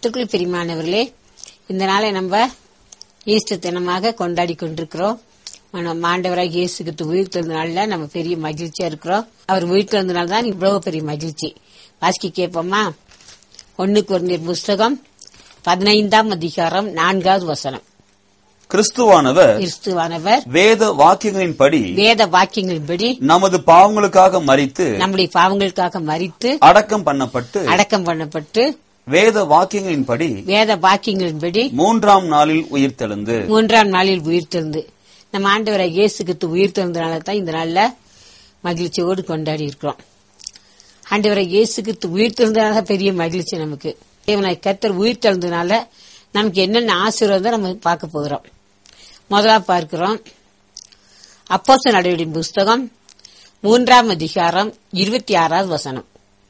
கத்துக்குள் பிரிமானவர்களே இந்த நாளை நம்ம ஈஸ்டர் தினமாக கொண்டாடி கொண்டிருக்கிறோம் நம்ம ஆண்டவராக இயேசுக்கு உயிர் திறந்த நாள்ல நம்ம பெரிய மகிழ்ச்சியா இருக்கிறோம் அவர் உயிர் திறந்த நாள் தான் இவ்வளவு பெரிய மகிழ்ச்சி வாசிக்க கேட்போமா ஒண்ணுக்கு ஒரு புஸ்தகம் பதினைந்தாம் அதிகாரம் நான்காவது வசனம் கிறிஸ்துவானவர் கிறிஸ்துவானவர் வேத வாக்கியங்களின்படி வேத வாக்கியங்களின்படி நமது பாவங்களுக்காக மரித்து நம்முடைய பாவங்களுக்காக மறித்து அடக்கம் பண்ணப்பட்டு அடக்கம் பண்ணப்பட்டு வேத வாக்கியங்களின்படி வேத வாக்கியங்களின்படி மூன்றாம் நாளில் உயிர்த்தெழுந்து மூன்றாம் நாளில் உயிர்த்தெழுந்து நம்ம ஆண்டவரை இயேசுக்கு உயிர்த்தெழுந்தனால தான் இந்த நாள்ல மகிழ்ச்சியோடு கொண்டாடி இருக்கிறோம் ஆண்டவரை இயேசுக்கு உயிர்த்தெழுந்தனால தான் பெரிய மகிழ்ச்சி நமக்கு தேவனாய் கத்தர் உயிர்த்தெழுந்தனால நமக்கு என்னென்ன ஆசீர்வாதம் நம்ம பார்க்க போகிறோம் முதலா பார்க்கிறோம் அப்போஸ்தல நடவடிக்கை புஸ்தகம் மூன்றாம் அதிகாரம் இருபத்தி ஆறாவது வசனம்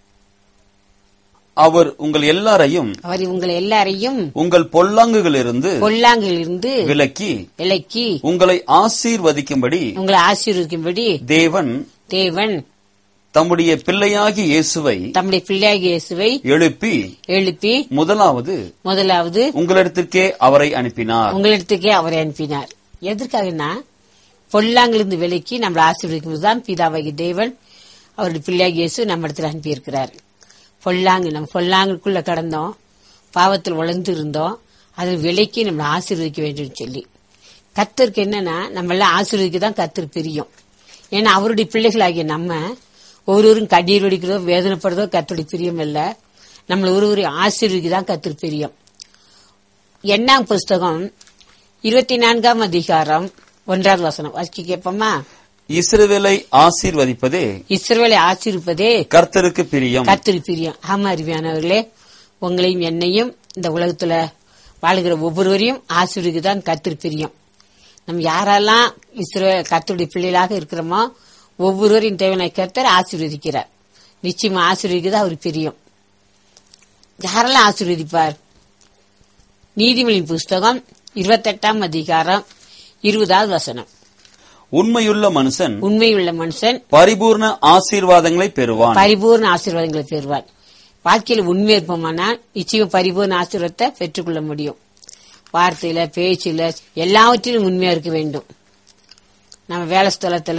அவர் உங்கள் எல்லாரையும் அவர் உங்களை எல்லாரையும் உங்கள் பொல்லாங்குகளிலிருந்து பொல்லாங்கிலிருந்து விலக்கி விலக்கி உங்களை ஆசீர்வதிக்கும்படி உங்களை ஆசீர்வதிக்கும்படி தேவன் தேவன் தம்முடைய பிள்ளையாகி இயேசுவை தம்முடைய பிள்ளையாகிய இயேசுவை எழுப்பி எழுப்பி முதலாவது முதலாவது உங்களிடத்திற்கே அவரை அனுப்பினார் உங்களிடத்துக்கே அவரை அனுப்பினார் எதற்காகனா பொல்லாங்கிலிருந்து விலக்கி நம்மளை ஆசீர்வதிக்கும் தான் பிதாவாகி தேவன் அவருடைய பிள்ளையாகி இயேசு நம்ம இடத்துல அனுப்பியிருக்கிறார் பொல்லாங்கு நம்ம பொல்லாங்குக்குள்ள கடந்தோம் பாவத்தில் வளர்ந்து இருந்தோம் அதில் விலைக்கு நம்மளை ஆசீர்வதிக்க வேண்டும் சொல்லி கத்தருக்கு என்னன்னா நம்ம எல்லாம் ஆசீர்வதிக்க தான் கத்தர் பிரியும் ஏன்னா அவருடைய பிள்ளைகளாகிய நம்ம ஒவ்வொருவரும் கண்ணீர் வடிக்கிறதோ வேதனைப்படுறதோ கத்தருடைய பிரியம் இல்ல நம்மள ஒருவரையும் ஆசீர்வதிக்க தான் கத்தர் பிரியம் எண்ணாம் புஸ்தகம் இருபத்தி நான்காம் அதிகாரம் ஒன்றாவது வசனம் வாசிக்க கேட்போமா இஸ்ரவேலை ஆசீர்வதிப்பதே இஸ்ரவேலை ஆசீர்வதிப்பதே கர்த்தருக்கு பிரியம் கர்த்தரி பிரியம் ஆமா அருமையானவர்களே உங்களையும் என்னையும் இந்த உலகத்துல வாழுகிற ஒவ்வொருவரையும் ஆசீர்வதிக்கு தான் கர்த்தர் பிரியம் நம்ம யாரெல்லாம் இஸ்ரோ கர்த்தருடைய பிள்ளைகளாக இருக்கிறோமோ ஒவ்வொருவரையும் தேவனை கர்த்தர் ஆசீர்வதிக்கிறார் நிச்சயமா ஆசீர்வதிக்கிறது அவர் பிரியம் யாரெல்லாம் ஆசீர்வதிப்பார் நீதிமொழி புஸ்தகம் இருபத்தெட்டாம் அதிகாரம் இருபதாவது வசனம் உண்மையுள்ள மனுஷன் உண்மையுள்ள மனுஷன் பரிபூர்ண ஆசீர்வாதங்களை பெறுவான் பரிபூர்ண ஆசீர்வாதங்களை பெறுவார் வாழ்க்கையில் உண்மை இருப்போமானால் நிச்சயம் பரிபூர்ண ஆசீர்வாதத்தை பெற்றுக்கொள்ள முடியும் வார்த்தையில பேச்சில எல்லாவற்றிலும் உண்மையா இருக்க வேண்டும் நம்ம வேலை ஸ்தலத்துல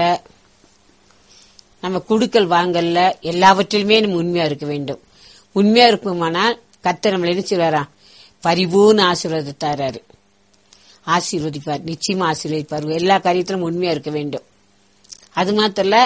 நம்ம குடுக்கல் வாங்கல்ல எல்லாவற்றிலுமே நம்ம உண்மையா இருக்க வேண்டும் உண்மையா இருப்போமானால் கத்த நம்மள என்ன செய்வாராம் பரிபூர்ண ஆசீர்வாதத்தை தராரு ஆசீர்வதிப்பார் நிச்சயமா ஆசீர்வதிப்பார் எல்லா காரியத்திலும் உண்மையா இருக்க வேண்டும் அது மாத்திரல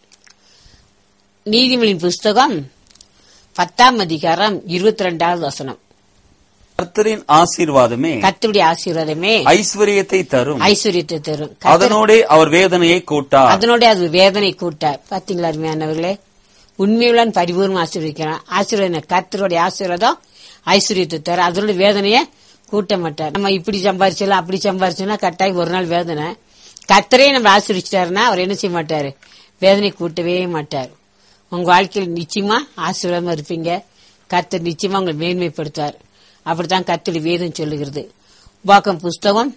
நீதிமொழி புஸ்தகம் பத்தாம் அதிகாரம் இருபத்தி ரெண்டாவது வசனம் கர்த்தரின் ஆசீர்வாதமே கத்துடைய ஆசீர்வாதமே ஐஸ்வர்யத்தை தரும் ஐஸ்வர்யத்தை தரும் கர்த்தர் அதனோடே அவர் வேதனையை கூட்டார் அதனோட அது வேதனை கூட்டார் பாத்தீங்களா அருமையானவர்களே உண்மையுடன் பரிபூர்ணம் ஆசீர்வதிக்கிறான் ஆசீர்வாதம் கர்த்தருடைய ஆசீர்வாதம் ஐஸ்வர்யத்தை தர அதனோட வேதனைய கூட்ட மாட்டார் நம்ம இப்படி சம்பாரிச்சலாம் அப்படி சம்பாரிச்சோம்னா கட்டாயம் ஒரு நாள் வேதனை கர்த்தரே நம்ம ஆசீர்வச்சிட்டாருன்னா அவர் என்ன செய்ய மாட்டாரு வேதனை கூட்டவே மாட்டார் உங்க வாழ்க்கையில் நிச்சயமா ஆசீர்வாதமா இருப்பீங்க கர்த்தர் நிச்சயமா உங்களை மேன்மைப்படுத்துவார் அப்படித்தான் கர்த்தருடைய வேதம் சொல்லுகிறது உபாகம் புஸ்தகம்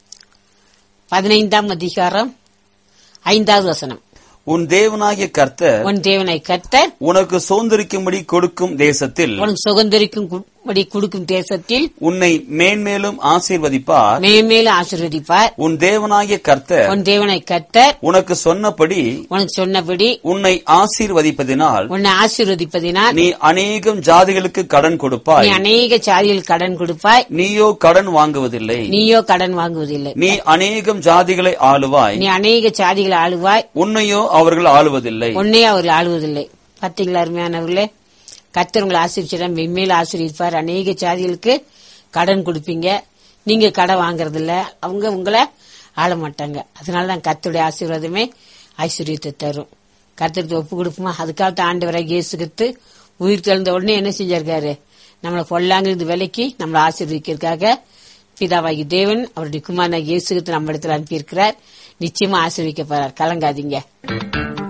பதினைந்தாம் அதிகாரம் ஐந்தாவது வசனம் உன் தேவனாகிய கர்த்தர் உன் தேவனை கர்த்தர் உனக்கு சுதந்திரிக்கும்படி கொடுக்கும் தேசத்தில் உனக்கு சுதந்திரிக்கும் படி கொடுக்கும் தேசத்தில் உன்னை மேன்மேலும் ஆசீர்வதிப்பார் மேன்மேலும் ஆசீர்வதிப்பார் உன் தேவனாகிய கர்த்தர் உன் தேவனை கர்த்தர் உனக்கு சொன்னபடி உனக்கு சொன்னபடி உன்னை ஆசீர்வதிப்பதினால் உன்னை ஆசீர்வதிப்பதினால் நீ அநேகம் ஜாதிகளுக்கு கடன் நீ கொடுப்பாய் அநேக சாதிகள் கடன் கொடுப்பாய் நீயோ கடன் வாங்குவதில்லை நீயோ கடன் வாங்குவதில்லை நீ அநேகம் ஜாதிகளை ஆளுவாய் நீ அநேக சாதிகளை ஆளுவாய் உன்னையோ அவர்கள் ஆளுவதில்லை உன்னையே அவர் ஆளுவதில்லை பாத்தீங்களா அருமையானவர்களே கர்த்தர் உங்களை ஆசீர்வதிச்சா மென்மேல ஆசீர்வதிப்பார் அநேக சாதிகளுக்கு கடன் கொடுப்பீங்க நீங்க கடன் வாங்குறது இல்ல அவங்க உங்களை ஆள மாட்டாங்க அதனாலதான் கர்த்தருடைய ஆசீர்வாதமே ஐஸ்வர்யத்தை தரும் கர்த்தருக்கு ஒப்பு கொடுப்போமா அதுக்காக ஆண்டவரை இயேசுகித்து உயிர் தெழுந்த உடனே என்ன செஞ்சிருக்காரு நம்மளை பொல்லாங்கிருந்து விலைக்கு நம்மளை ஆசீர்வதிக்கிறதுக்காக பிதாவாகி தேவன் அவருடைய குமாரனாக இயேசுகித்து நம்ம இடத்துல அனுப்பியிருக்கிறார் நிச்சயமா ஆசீர்விக்க போறார் கலங்காதீங்க